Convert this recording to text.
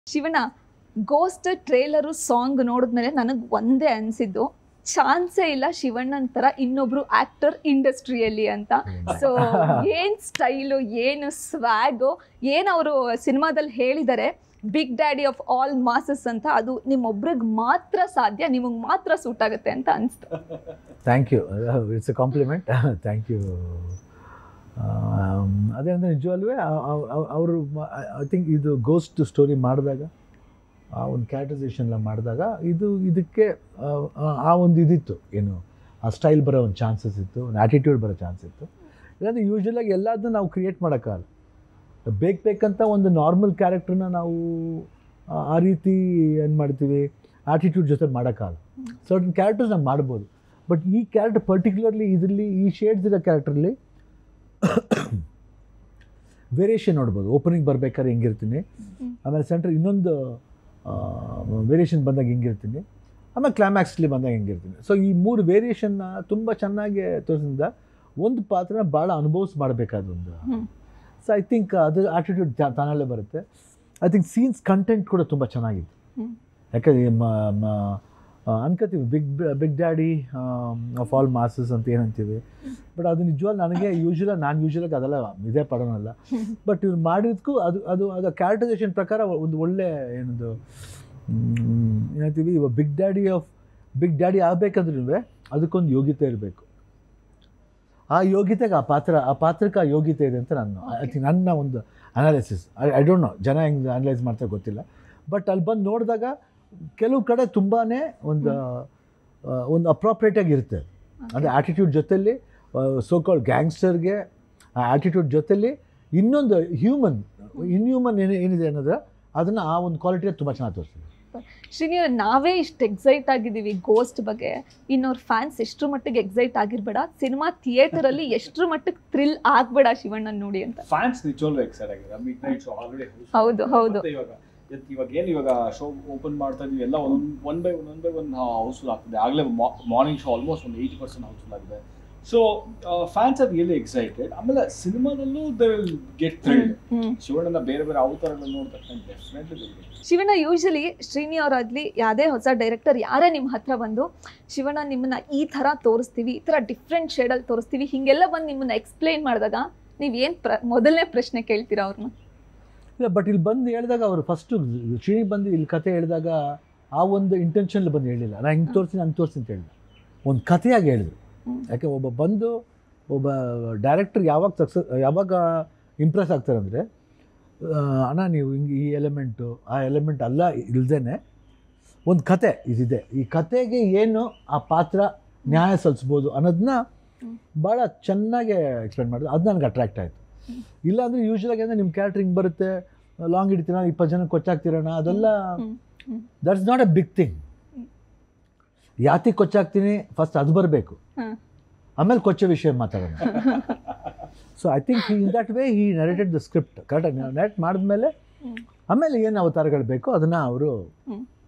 Shivanna ghost trailer song ನೋಡಿದ್ಮೇಲೆ ನನಗೆ ಒಂದೇ ಅನಿಸಿದ್ದು ಚಾನ್ಸೇ ಇಲ್ಲ ಶಿವಣ್ಣನ ಥರ ಇನ್ನೊಬ್ರು ಆಕ್ಟರ್ ಇಂಡಸ್ಟ್ರಿಯಲ್ಲಿ ಅಂತ ಸೊ ಏನ್ ಸ್ಟೈಲು ಏನು ಸ್ವ್ಯಾಗು ಏನು ಅವರು ಸಿನಿಮಾದಲ್ಲಿ ಹೇಳಿದ್ದಾರೆ big daddy of all masses ಅಂತ ಅದು ನಿಮ್ಮೊಬ್ರಿಗೆ ಮಾತ್ರ ಸಾಧ್ಯ ನಿಮಗೆ ಮಾತ್ರ ಸೂಟ್ ಆಗುತ್ತೆ ಅಂತ ಅನಿಸ್ತು thank you it's a compliment thank you ಅದೇ ಅಂದರೆ ನಿಜವಲ್ವೂ ಅವರು ಐ ಥಿಂಕ್ ಇದು ಗೋಸ್ಟ್ ಸ್ಟೋರಿ ಮಾಡಿದಾಗ ಆ ಒಂದು ಕ್ಯಾರೆಕ್ಟರೈಸೇಷನ್ ಎಲ್ಲ ಮಾಡಿದಾಗ ಇದು ಇದಕ್ಕೆ ಆ, ಆ- ಆ ಒಂದು ಇದಿತ್ತು ಏನು ಆ ಸ್ಟೈಲ್ ಬರೋ ಒಂದು ಚಾನ್ಸಸ್ ಇತ್ತು ಒಂದು ಆ್ಯಟಿಟ್ಯೂಡ್ ಬರೋ ಚಾನ್ಸ್ ಇತ್ತು ಇಲ್ಲಾಂದರೆ ಯೂಶ್ವಲಾಗಿ ಎಲ್ಲದನ್ನೂ ನಾವು ಕ್ರಿಯೇಟ್ ಮಾಡೋಕ್ಕಾಗಲ್ಲ ಬೇಕು ಬೇಕಂತ ಒಂದು ನಾರ್ಮಲ್ ಕ್ಯಾರೆಕ್ಟ್ರನ್ನ ನಾವು ಆ- ಆ ರೀತಿ ಏನು ಮಾಡ್ತೀವಿ ಆ್ಯಟಿಟ್ಯೂಡ್ ಜೊತೆ ಮಾಡೋಕ್ಕಾಗಲ್ಲ ಸರ್ಟನ್ ಕ್ಯಾರೆಕ್ಟರ್ಸ್ ನಾವು ಮಾಡ್ಬೋದು ಬಟ್ ಈ ಕ್ಯಾರೆಕ್ಟರ್ ಪರ್ಟಿಕ್ಯುಲರ್ಲಿ ಇದರಲ್ಲಿ ಈ ಶೇಡ್ಸ್ ಇರೋ ಕ್ಯಾರೆಕ್ಟ್ರಲ್ಲಿ ವೇರಿಯೇಷನ್ ನೋಡ್ಬೋದು ಓಪನಿಂಗ್ ಬರ್ಬೇಕಾದ್ರೆ ಹೆಂಗಿರ್ತೀನಿ ಆಮೇಲೆ ಸೆಂಟ್ರ್ ಇನ್ನೊಂದು ವೇರಿಯೇಷನ್ ಬಂದಾಗ ಹೆಂಗಿರ್ತೀನಿ ಆಮೇಲೆ ಕ್ಲೈಮ್ಯಾಕ್ಸ್ಲಿ ಬಂದಾಗ ಹೆಂಗಿರ್ತೀನಿ ಸೊ ಈ ಮೂರು ವೇರಿಯೇಷನ್ನ ತುಂಬ ಚೆನ್ನಾಗಿ ತೋರಿಸಿದ ಒಂದು ಪಾತ್ರನ ಭಾಳ ಅನುಭವಿಸಿ ಮಾಡಬೇಕಾದ ಒಂದು ಹ್ಮ್. ಸೊ ಐ ಥಿಂಕ್ ಅದು ಆಟಿಟ್ಯೂಡ್ ತಾನಲ್ಲೇ ಬರುತ್ತೆ ಐ ಥಿಂಕ್ ಸೀನ್ಸ್ ಕಂಟೆಂಟ್ ಕೂಡ ತುಂಬ ಚೆನ್ನಾಗಿತ್ತು ಹ್ಮ್. ಯಾಕಂದರೆ ಅನ್ಕೋತೀವಿ big big daddy of all masses ಅಂತ ಏನಂತೀವಿ ಬಟ್ ಅದು ನಿಜವಾಗ ನನಗೆ ಯೂಶ್ವಲಾಗಿ ನಾನು ಯೂಶ್ವಲಾಗಿ ಅದೆಲ್ಲ ಇದೇ ಪಡೋನಲ್ಲ ಬಟ್ ಇವ್ರು ಮಾಡಿದ್ಕೂ ಅದು ಅದು ಅದು ಕ್ಯಾರೆಕ್ಟರೈಸೇಷನ್ ಪ್ರಕಾರ ಒಂದು ಒಳ್ಳೆ ಏನದು ಮ್, ಏನಂತೀವಿ ಇವಾಗ big daddy of big daddy ಆಗಬೇಕಂದ್ರೂ ಅದಕ್ಕೊಂದು ಯೋಗ್ಯತೆ ಇರಬೇಕು ಆ ಯೋಗ್ಯತೆಗೆ ಆ ಪಾತ್ರ ಆ ಪಾತ್ರಕ್ಕೆ ಆ ಯೋಗ್ಯತೆ ಇದೆ ಅಂತ ನಾನು ಐ ಥಿಂಕ್ ನನ್ನ ಒಂದು analysis I I don't know ಜನ ಹೆಂಗೆ ಅನಲೈಸ್ ಮಾಡ್ತಾರೆ ಗೊತ್ತಿಲ್ಲ ಬಟ್ ಅಲ್ಲಿ ಬಂದು ನೋಡಿದಾಗ ಕೆಲವು ಕಡೆ ತುಂಬಾ ಒಂದು ಆ, ಒಂದು ಅಪ್ರಾಪ್ರಿಯೇಟಾಗಿ ಇರುತ್ತೆ ಅಂದರೆ ಆ್ಯಟಿಟ್ಯೂಡ್ ಜೊತೆಲಿ ಸೋಕಾಲ್ ಗ್ಯಾಂಗ್ಸ್ಟರ್ಗೆ ಆ ಆ್ಯಟಿಟ್ಯೂಡ್ ಜೊತೆಲಿ ಇನ್ನೊಂದು ಹ್ಯೂಮನ್ ಇನ್ಹ್ಯೂಮನ್ ಏನು ಏನಿದೆ ಅನ್ನೋದ್ರೆ ಅದನ್ನು ಆ ಒಂದು ಕ್ವಾಲಿಟಿಯಲ್ಲಿ ತುಂಬ ಚೆನ್ನಾಗಿ ತೋರಿಸ್ತೀವಿ ಶ್ರೀನಿವಾರ ನಾವೇ ಇಷ್ಟು ಎಕ್ಸೈಟ್ ಆಗಿದ್ದೀವಿ ಗೋಸ್ಟ್ ಬಗ್ಗೆ ಇನ್ನೋರ್ ಫ್ಯಾನ್ಸ್ ಎಷ್ಟ್ರ ಮಟ್ಟಿಗೆ ಎಕ್ಸೈಟ್ ಆಗಿರ್ಬೇಡ ಸಿನಿಮಾ ಥಿಯೇಟರ್ ಅಲ್ಲಿ ಎಷ್ಟ್ರ ಮಟ್ಟಿಗೆ ಥ್ರಿಲ್ ಆಗ್ಬೇಡ ಶಿವಣ್ಣನ್ ನೋಡಿ ಅಂತ ಫ್ಯಾನ್ಸ್ ನಿಜವಾಗ್ಲೂ ಎಕ್ಸೈಟ್ ಆಗಿದೆ ಮಿಡ್ ನೈಟ್ ಶೋ ಆಲ್ರೆಡಿ ಹೌದು, ಹೌದು. ಇವಾಗ ಎತ್- ಇವಾಗ ಏನು ಇವಾಗ ಶೋ ಓಪನ್ ಮಾಡ್ತಾ ಇದೀವಿ ಎಲ್ಲ ಒಂದೊಂದು one by one by one houseful ಆಗ್ತಿದೆ ಆಗಲೇ ಮಾರ್ನಿಂಗ್ ಶೋ ಆಲ್ಮೋಸ್ಟ್ ಒಂದು ಏಯ್ಟಿ ಪರ್ಸೆಂಟ್ ಹೌಸ್ಫುಲ್ ಆಗಿದೆ so fans are really excited ಆಮೇಲೆ ಸಿನಿಮಾದಲ್ಲೂ they will get thrilled hmm ಶಿವಣ್ಣನ ಬೇರೆ ಬೇರೆ ಅವತಾರಗಳನ್ನ ನೋಡಿದ ತಕ್ಷಣ ಡೆಫಿನೆಟ್ಲಿ ಶಿವಣ್ಣ ಯೂಶಲಿ ಶ್ರೀನಿ ಅವರಾಗ್ಲಿ ಯಾವುದೇ ಹೊಸ ಡೈರೆಕ್ಟರ್ ಯಾರೇ ನಿಮ್ಮ ಹತ್ರ ಬಂದು ಶಿವಣ್ಣ ನಿಮ್ಮನ್ನ ಈ ಥರ ತೋರಿಸ್ತೀವಿ ಈ ಥರ ಡಿಫ್ರೆಂಟ್ ಶೇಡಲ್ಲಿ ತೋರಿಸ್ತೀವಿ ಹೀಗೆಲ್ಲ ಬಂದು ನಿಮ್ಮನ್ನ ಎಕ್ಸ್ಪ್ಲೈನ್ ಮಾಡಿದಾಗ ನೀವೇನು ಪ್ರ ಮೊದಲನೇ ಪ್ರಶ್ನೆ ಕೇಳ್ತೀರಾ ಅವ್ರನ್ನ ಇಲ್ಲ ಬಟ್ ಇಲ್ಲಿ ಬಂದು ಹೇಳಿದಾಗ ಅವರು ಫಸ್ಟು ಶ್ರೀನಿ ಬಂದು ಇಲ್ಲಿ ಕತೆ ಹೇಳಿದಾಗ ಆ ಒಂದು ಇಂಟೆನ್ಷನ್ ಬಂದು ಹೇಳಿಲ್ಲ ನಾನು ಹಿಂಗೆ ತೋರಿಸ್ತೀನಿ ಹಂಗೆ ತೋರಿಸ್ತೀನಿ ಅಂತ ಹೇಳಿಲ್ಲ ಒಂದು ಕಥೆಯಾಗಿ ಹೇಳಿದ್ರು ಹ್ಮ್. ಯಾಕೆ ಒಬ್ಬ ಬಂದು ಒಬ್ಬ ಡೈರೆಕ್ಟರ್ ಯಾವಾಗ ಸಕ್ಸಸ್ ಯಾವಾಗ ಇಂಪ್ರೆಸ್ ಆಗ್ತಾರೆ ಅಂದರೆ ಅಣ್ಣ ನೀವು ಹಿಂಗೆ ಈ ಎಲಿಮೆಂಟು ಆ ಎಲಿಮೆಂಟ್ ಅಲ್ಲ ಇಲ್ದೇ ಒಂದು ಕತೆ ಇದಿದೆ ಈ ಕತೆಗೆ ಏನು ಆ ಪಾತ್ರ ನ್ಯಾಯ ಸಲ್ಲಿಸ್ಬೋದು ಅನ್ನೋದನ್ನ ಹ್ಮ್. ಭಾಳ ಭಾಳ ಚೆನ್ನಾಗಿ ಎಕ್ಸ್ಪ್ಲೇನ್ ಮಾಡಿದ್ರು ಅದು ನನಗೆ ಅಟ್ರಾಕ್ಟ್ ಆಯಿತು ಇಲ್ಲಾಂದರೆ ಯೂಶ್ವಲಾಗಿ ಅಂದರೆ ನಿಮ್ಮ ಕ್ಯಾಟ್ರಿಂಗ್ ಬರುತ್ತೆ ಲಾಂಗ್ ಹಿಡಿತೀರ ಇಪ್ಪತ್ತು ಜನಕ್ಕೆ ಕೊಚ್ಚಾಕ್ತೀರಣ ಅದೆಲ್ಲ hmm. Hmm. That's not a big thing hmm. ಯಾತಿಗೆ ಕೊಚ್ಚಾಕ್ತೀನಿ ಫಸ್ಟ್ ಅದು ಬರಬೇಕು ಹ್ಮ್. ಆಮೇಲೆ ಕೊಚ್ಚೋ ವಿಷಯ ಮಾತಾಡೋಣ so I think in that way he narrated the script ಕರೆಕ್ಟಾಗಿ ನರೇಟ್ ಮಾಡಿದ್ಮೇಲೆ ಹ್ಮ್. ಆಮೇಲೆ ಏನು ಅವತಾರಗಳು ಬೇಕೋ ಅದನ್ನು ಅವರು ಹ್ಮ್.